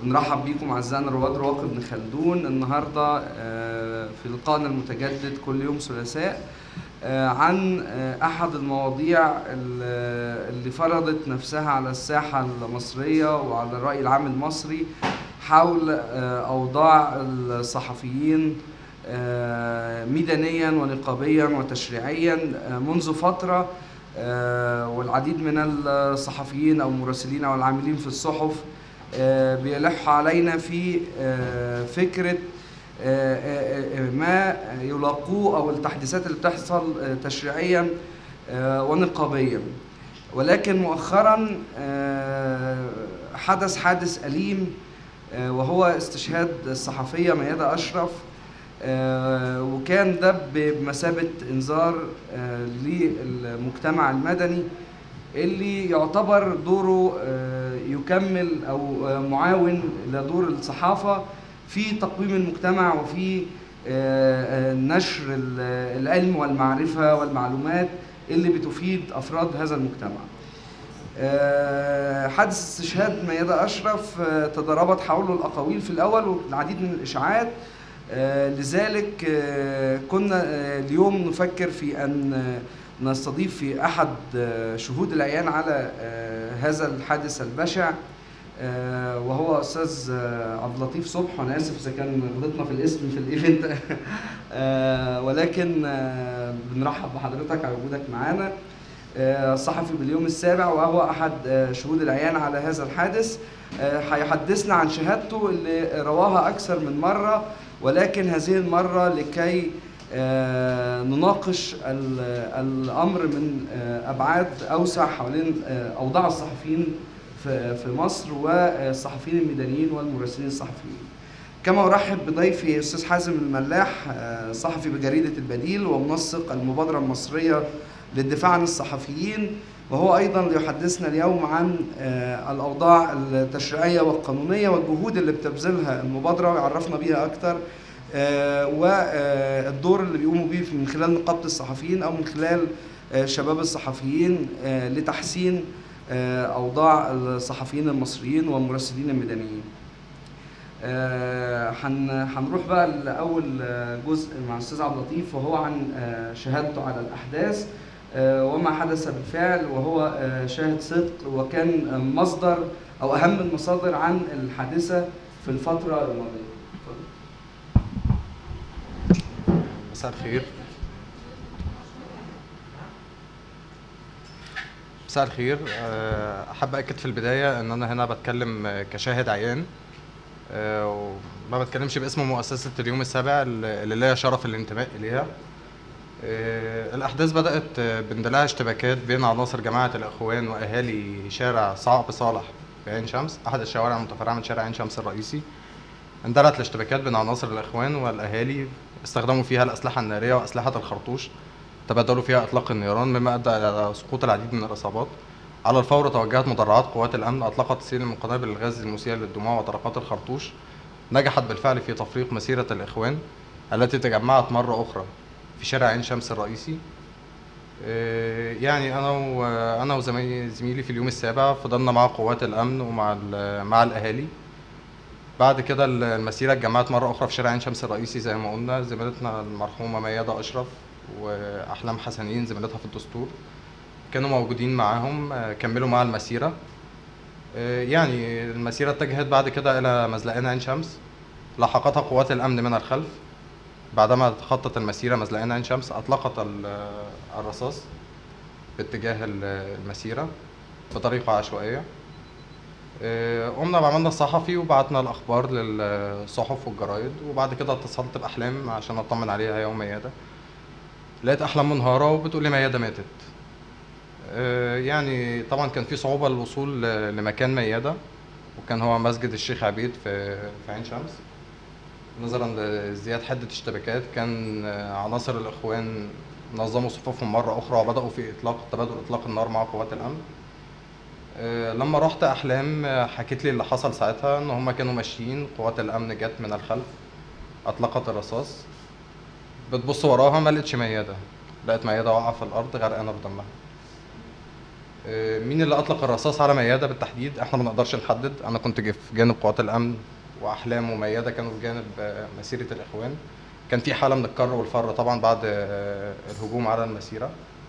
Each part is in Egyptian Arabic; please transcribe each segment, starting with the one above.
بنرحب بيكم اعزائنا رواد رواق ابن خلدون النهارده آه، في لقائنا المتجدد كل يوم ثلاثاء آه، عن آه، احد المواضيع ال- اللي فرضت نفسها على الساحه المصريه وعلى الراي العام المصري حول آه، اوضاع الصحفيين آه، ميدانيا ونقابيا وتشريعيا آه، منذ فتره آه، والعديد من الصحفيين او المراسلين او العاملين في الصحف آه، بيلح علينا في آه، فكره آه، آه، آه، ما يلاقوه او التحديثات اللي بتحصل آه، تشريعيا آه، ونقابيا ولكن مؤخرا آه، حدث حادث اليم آه، وهو استشهاد الصحفيه ميادة اشرف آه، وكان ده بمثابه انذار آه، للمجتمع المدني اللي يعتبر دوره آه، يكمل او آه، معاون لدور الصحافه في تقويم المجتمع وفي آه، آه، نشر ال- العلم والمعرفه والمعلومات اللي بتفيد افراد هذا المجتمع. آه، حادث استشهاد ميادة أشرف آه، تضاربت حوله الأقاويل في الأول والعديد من الإشاعات آه، لذلك آه، كنا آه، اليوم نفكر في أن آه، نستضيف في أحد آه، شهود العيان على آه، هذا الحادث البشع آه، وهو أستاذ آه، عبد اللطيف صبح وأنا آسف إذا كان غلطنا في الاسم في الإيفنت آه، ولكن آه، بنرحب بحضرتك على وجودك معانا آه، صحفي باليوم السابع وهو احد آه، شهود العيان على هذا الحادث آه، هيحدثنا عن شهادته اللي رواها اكثر من مره ولكن هذه المره لكي آه، نناقش ال- الامر من آه، ابعاد اوسع حوالين آه، اوضاع الصحفيين في في مصر والصحفيين الميدانيين والمراسلين الصحفيين. كما ارحب بضيفي استاذ حازم الملاح آه، صحفي بجريده البديل ومنسق المبادره المصريه للدفاع عن الصحفيين وهو ايضا ليحدثنا اليوم عن آه، الاوضاع التشريعيه والقانونيه والجهود اللي بتبذلها المبادره ويعرفنا بيها اكثر والدور اللي بيقوموا بيه من خلال نقابه الصحفيين او من خلال آه، شباب الصحفيين آه، لتحسين آه، اوضاع الصحفيين المصريين والمراسلين الميدانيين. آه، هن- هنروح بقى لاول آه، جزء مع الاستاذ عبد اللطيف وهو عن آه، شهادته على الاحداث آه، وما حدث بالفعل وهو آه، شاهد صدق وكان آه، مصدر او اهم المصادر عن الحادثه في الفتره الماضيه. اتفضل. مساء الخير مساء الخير آه، احب اكد في البدايه ان انا هنا بتكلم آه، كشاهد عيان آه، وما بتكلمش باسم مؤسسه اليوم السابع اللي اللي ليا شرف الانتماء اليها آه، الاحداث بدات آه، باندلاع اشتباكات بين عناصر جماعه الاخوان واهالي شارع صعب صالح في عين شمس احد الشوارع المتفرعه من شارع عين شمس الرئيسي اندلعت الاشتباكات بين عناصر الاخوان والاهالي استخدموا فيها الاسلحه الناريه واسلحه الخرطوش تبادلوا فيها اطلاق النيران مما ادى الى سقوط العديد من الاصابات على الفور توجهت مدرعات قوات الامن اطلقت سيل من قنابل الغاز المسيل للدموع وطلقات الخرطوش نجحت بالفعل في تفريق مسيره الاخوان التي تجمعت مره اخرى في شارع عين شمس الرئيسي آه، يعني انا وانا وزميلي زميلي في اليوم السابع فضلنا مع قوات الامن ومع ال- مع الاهالي بعد كده ال- المسيرة اتجمعت مرة أخرى في شارع عين شمس الرئيسي زي ما قلنا زميلتنا المرحومة ميادة أشرف وأحلام حسنين زميلتها في الدستور كانوا موجودين معاهم آه، كملوا مع المسيرة آه، يعني المسيرة اتجهت بعد كده إلى مزلقان عين شمس لاحقتها قوات الأمن من الخلف بعدما تخطت المسيرة مزلقان عين شمس أطلقت ال- الرصاص باتجاه ال- المسيرة بطريقة عشوائية آه، قمنا بعملنا الصحفي وبعتنا الاخبار للصحف والجرايد وبعد كده اتصلت باحلام عشان اطمن عليها هي وميادة لقيت احلام منهاره وبتقول لي ميادة ماتت آه، يعني طبعا كان في صعوبه للوصول ل- لمكان ميادة وكان هو مسجد الشيخ عبيد في في عين شمس نظرا لازدياد حده اشتباكات كان آه، عناصر الاخوان نظموا صفوفهم مره اخرى وبداوا في اطلاق تبادل اطلاق النار مع قوات الامن آه، لما رحت احلام آه، حكيت لي اللي حصل ساعتها ان هما كانوا ماشيين قوات الامن جت من الخلف اطلقت الرصاص بتبص وراها ما لقتش مياده لقيت مياده واقعه في الارض غرقانه بدمها آه، مين اللي اطلق الرصاص على ميادة بالتحديد احنا ما نقدرش نحدد انا كنت جه في جانب قوات الامن واحلام وميادة كانوا في جانب آه، مسيرة الاخوان كان في حالة من الكر والفر طبعا بعد آه، الهجوم على المسيرة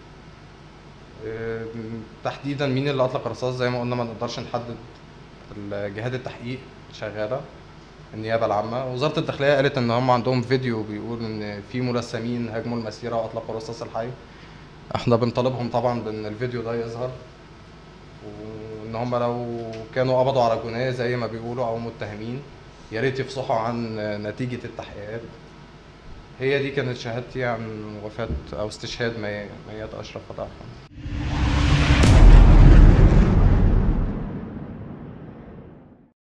آه، تحديدا مين اللي اطلق الرصاص زي ما قلنا ما نقدرش نحدد جهات التحقيق شغالة النيابة العامة وزارة الداخلية قالت ان هم عندهم فيديو بيقول ان في ملثمين هاجموا المسيرة واطلقوا الرصاص الحي احنا بنطالبهم طبعا بان الفيديو ده يظهر وان هم لو كانوا قبضوا على جناه زي ما بيقولوا او متهمين يا ريت يفصحوا عن نتيجة التحقيقات هي دي كانت شهادتي عن وفاة او استشهاد مي- ميات اشرف فتح الرحمن